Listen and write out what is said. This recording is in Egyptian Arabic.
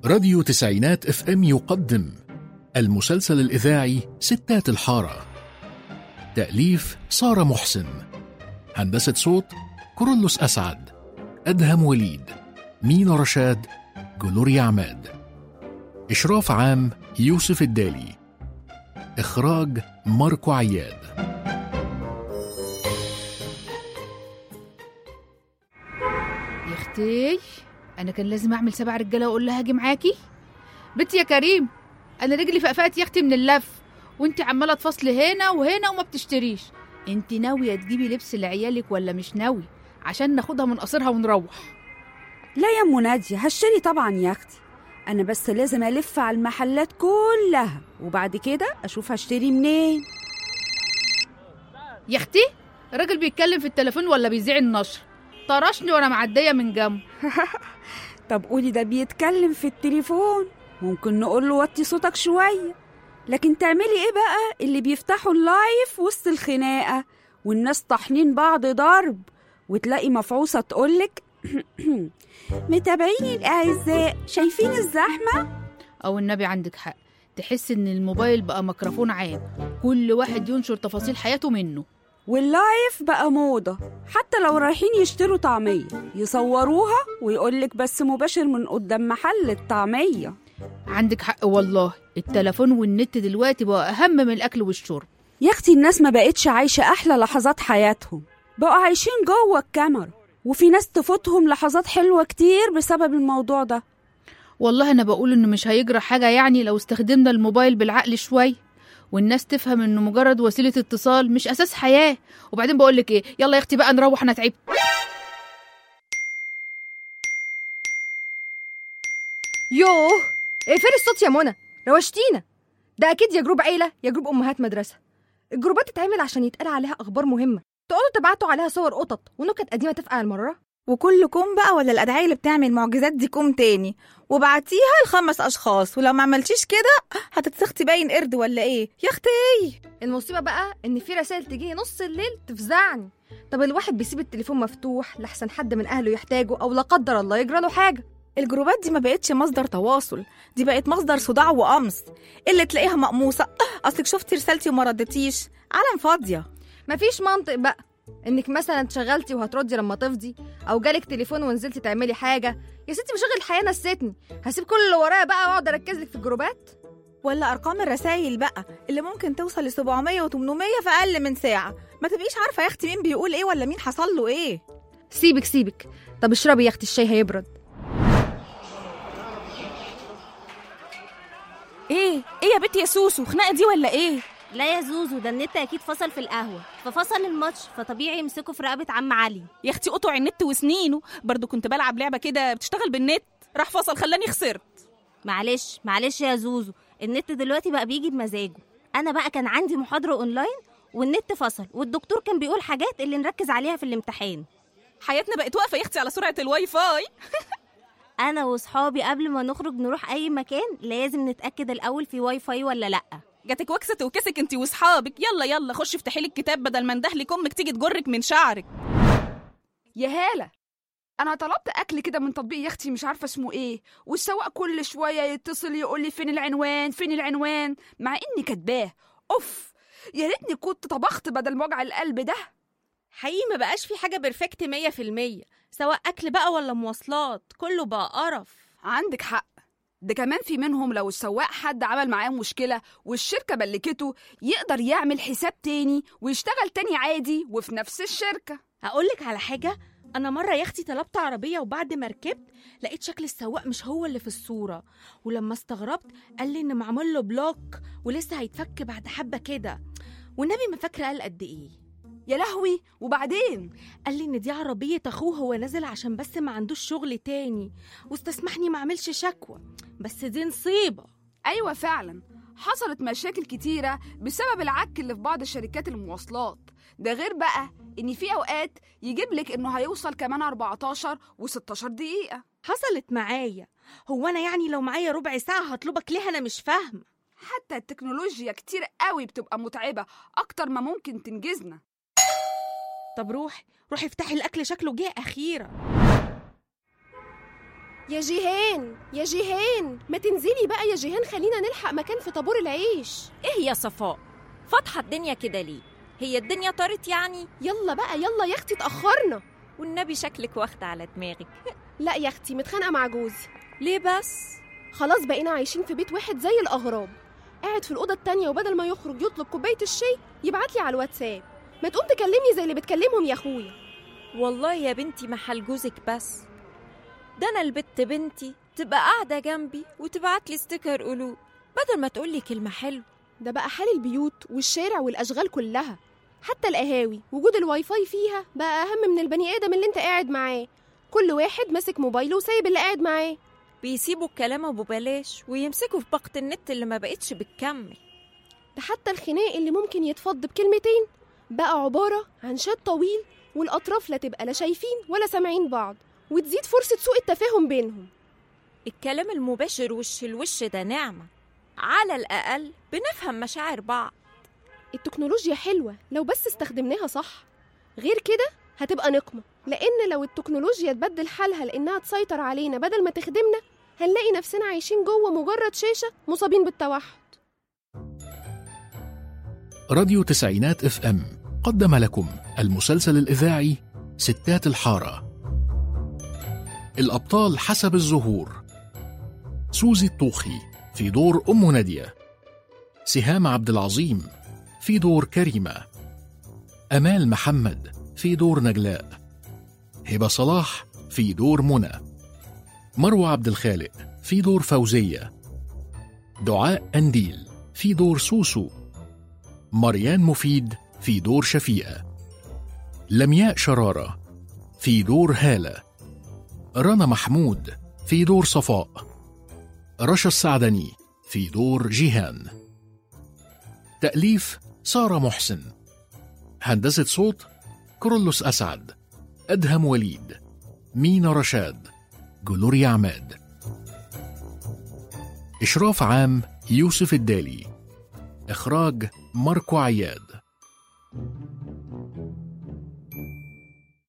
راديو تسعينات اف ام يقدم المسلسل الإذاعي ستات الحارة تأليف سارة محسن هندسة صوت كورولوس أسعد أدهم وليد مينا رشاد جلوريا عماد إشراف عام يوسف الدالي إخراج ماركو عياد يا اختي انا كان لازم اعمل سبع رجاله واقول لها اجي معاكي بنتي يا كريم انا رجلي فقفقت يا اختي من اللف وانت عماله تفصلي هنا وهنا وما بتشتريش انت ناويه تجيبي لبس لعيالك ولا مش ناوي عشان ناخدها من قصرها ونروح لا يا ام ناديه هشتري طبعا يا اختي انا بس لازم الف على المحلات كلها وبعد كده اشوف هشتري منين يا اختي الراجل بيتكلم في التليفون ولا بيذيع النشر طرشني وانا معديه من جنبه طب قولي ده بيتكلم في التليفون ممكن نقول له وطي صوتك شويه لكن تعملي ايه بقى اللي بيفتحوا اللايف وسط الخناقه والناس طاحنين بعض ضرب وتلاقي مفعوصه تقولك متابعيني الاعزاء شايفين الزحمه او النبي عندك حق تحس ان الموبايل بقى ميكروفون عام كل واحد ينشر تفاصيل حياته منه واللايف بقى موضة حتى لو رايحين يشتروا طعمية يصوروها ويقولك بس مباشر من قدام محل الطعمية عندك حق والله التليفون والنت دلوقتي بقى اهم من الاكل والشرب يا اختي الناس ما بقتش عايشة أحلى لحظات حياتهم بقوا عايشين جوه الكاميرا وفي ناس تفوتهم لحظات حلوة كتير بسبب الموضوع ده والله انا بقول انه مش هيجرى حاجه يعني لو استخدمنا الموبايل بالعقل شويه والناس تفهم انه مجرد وسيله اتصال مش اساس حياه وبعدين بقول لك ايه يلا يا اختي بقى نروح انا تعبت يوه ايه فين الصوت يا منى روشتينا ده اكيد يا جروب عيله يا جروب امهات مدرسه الجروبات تتعمل عشان يتقال عليها اخبار مهمه تقعدوا تبعتوا عليها صور قطط ونكت قديمه تفقع المراره وكل كوم بقى ولا الأدعية اللي بتعمل معجزات دي كوم تاني وبعتيها لخمس أشخاص ولو ما عملتيش كده هتتسختي باين قرد ولا إيه يا أختي المصيبه بقى ان في رسائل تجي نص الليل تفزعني طب الواحد بيسيب التليفون مفتوح لحسن حد من اهله يحتاجه او لا قدر الله يجرى له حاجه الجروبات دي ما بقتش مصدر تواصل دي بقت مصدر صداع وقمص اللي تلاقيها مقموصة أصلك شفتي رسالتي وما ردتيش عالم فاضية مفيش منطق بقى انك مثلا اتشغلتي وهتردي لما تفضي او جالك تليفون ونزلتي تعملي حاجه يا ستي مشغل الحياه نستني هسيب كل اللي ورايا بقى واقعد اركز لك في الجروبات ولا أرقام الرسايل بقى اللي ممكن توصل ل 700 و 800 في أقل من ساعة ما تبقيش عارفة يا أختي مين بيقول إيه ولا مين حصل له إيه سيبك سيبك طب اشربي يا اختي الشاي هيبرد ايه ايه يا بنتي يا سوسو خناقه دي ولا ايه لا يا زوزو ده النت اكيد فصل في القهوه ففصل الماتش فطبيعي يمسكوا في رقبه عم علي يا اختي قطع النت وسنينه برضو كنت بلعب لعبه كده بتشتغل بالنت راح فصل خلاني خسرت معلش معلش يا زوزو النت دلوقتي بقى بيجي بمزاجه انا بقى كان عندي محاضره اونلاين والنت فصل والدكتور كان بيقول حاجات اللي نركز عليها في الامتحان حياتنا بقت واقفه يا اختي على سرعه الواي فاي انا وصحابي قبل ما نخرج نروح اي مكان لازم نتاكد الاول في واي فاي ولا لا جاتك وكسه توكسك انت واصحابك يلا يلا خشي افتحي لي الكتاب بدل ما اندهلك امك تيجي تجرك من شعرك يا هالة أنا طلبت أكل كده من تطبيق يا أختي مش عارفة اسمه إيه والسواق كل شوية يتصل يقول لي فين العنوان فين العنوان مع إني كاتباه أوف يا ريتني كنت طبخت بدل وجع القلب ده حقيقي ما بقاش في حاجة بيرفكت مية في المية سواء أكل بقى ولا مواصلات كله بقى قرف عندك حق ده كمان في منهم لو السواق حد عمل معاه مشكلة والشركة بلكته يقدر يعمل حساب تاني ويشتغل تاني عادي وفي نفس الشركة أقولك على حاجة أنا مرة يا أختي طلبت عربية وبعد ما ركبت لقيت شكل السواق مش هو اللي في الصورة ولما استغربت قال لي إن معمول له بلوك ولسه هيتفك بعد حبة كده والنبي ما فاكرة قال قد إيه يا لهوي وبعدين قال لي ان دي عربيه اخوه هو نازل عشان بس ما عندوش شغل تاني واستسمحني ما اعملش شكوى بس دي نصيبه أيوة فعلا حصلت مشاكل كتيرة بسبب العك اللي في بعض شركات المواصلات ده غير بقى إن في أوقات يجيب لك إنه هيوصل كمان 14 و16 دقيقة حصلت معايا هو انا يعني لو معايا ربع ساعه هطلبك ليه انا مش فاهمه حتى التكنولوجيا كتير قوي بتبقى متعبة أكتر ما ممكن تنجزنا طب روحي روحي افتحي الاكل شكله جه اخيرا يا جيهان يا جيهان ما تنزلي بقى يا جيهان خلينا نلحق مكان في طابور العيش ايه يا صفاء فاتحه الدنيا كده ليه هي الدنيا طارت يعني يلا بقى يلا يا اختي اتاخرنا والنبي شكلك واخده على دماغك لا يا اختي متخانقه مع جوزي ليه بس خلاص بقينا عايشين في بيت واحد زي الاغراب قاعد في الاوضه التانية وبدل ما يخرج يطلب كوبايه الشاي يبعت لي على الواتساب ما تقوم تكلمني زي اللي بتكلمهم يا اخويا والله يا بنتي محل جوزك بس ده انا البت بنتي تبقى قاعده جنبي وتبعت لي ستيكر قلوب بدل ما تقول لي كلمه حلوه ده بقى حال البيوت والشارع والاشغال كلها حتى القهاوي وجود الواي فاي فيها بقى اهم من البني ادم اللي انت قاعد معاه كل واحد ماسك موبايله وسايب اللي قاعد معاه بيسيبوا الكلام ابو بلاش ويمسكوا في باقه النت اللي ما بقتش بتكمل ده حتى الخناق اللي ممكن يتفض بكلمتين بقى عبارة عن شات طويل والأطراف لا تبقى لا شايفين ولا سامعين بعض وتزيد فرصة سوء التفاهم بينهم الكلام المباشر وش الوش ده نعمه على الاقل بنفهم مشاعر بعض التكنولوجيا حلوة لو بس استخدمناها صح غير كده هتبقى نقمة لأن لو التكنولوجيا تبدل حالها لأنها تسيطر علينا بدل ما تخدمنا هنلاقي نفسنا عايشين جوه مجرد شاشة مصابين بالتوحد راديو تسعينات اف ام قدم لكم المسلسل الإذاعي ستات الحارة الأبطال حسب الظهور سوزي الطوخي في دور أم نادية سهام عبد العظيم في دور كريمة أمال محمد في دور نجلاء هبة صلاح في دور منى مروة عبد الخالق في دور فوزية دعاء أنديل في دور سوسو مريان مفيد في دور شفيقة لمياء شرارة في دور هالة رنا محمود في دور صفاء رشا السعدني في دور جيهان تأليف سارة محسن هندسة صوت كرولوس أسعد أدهم وليد مينا رشاد جلوريا عماد إشراف عام يوسف الدالي إخراج ماركو عياد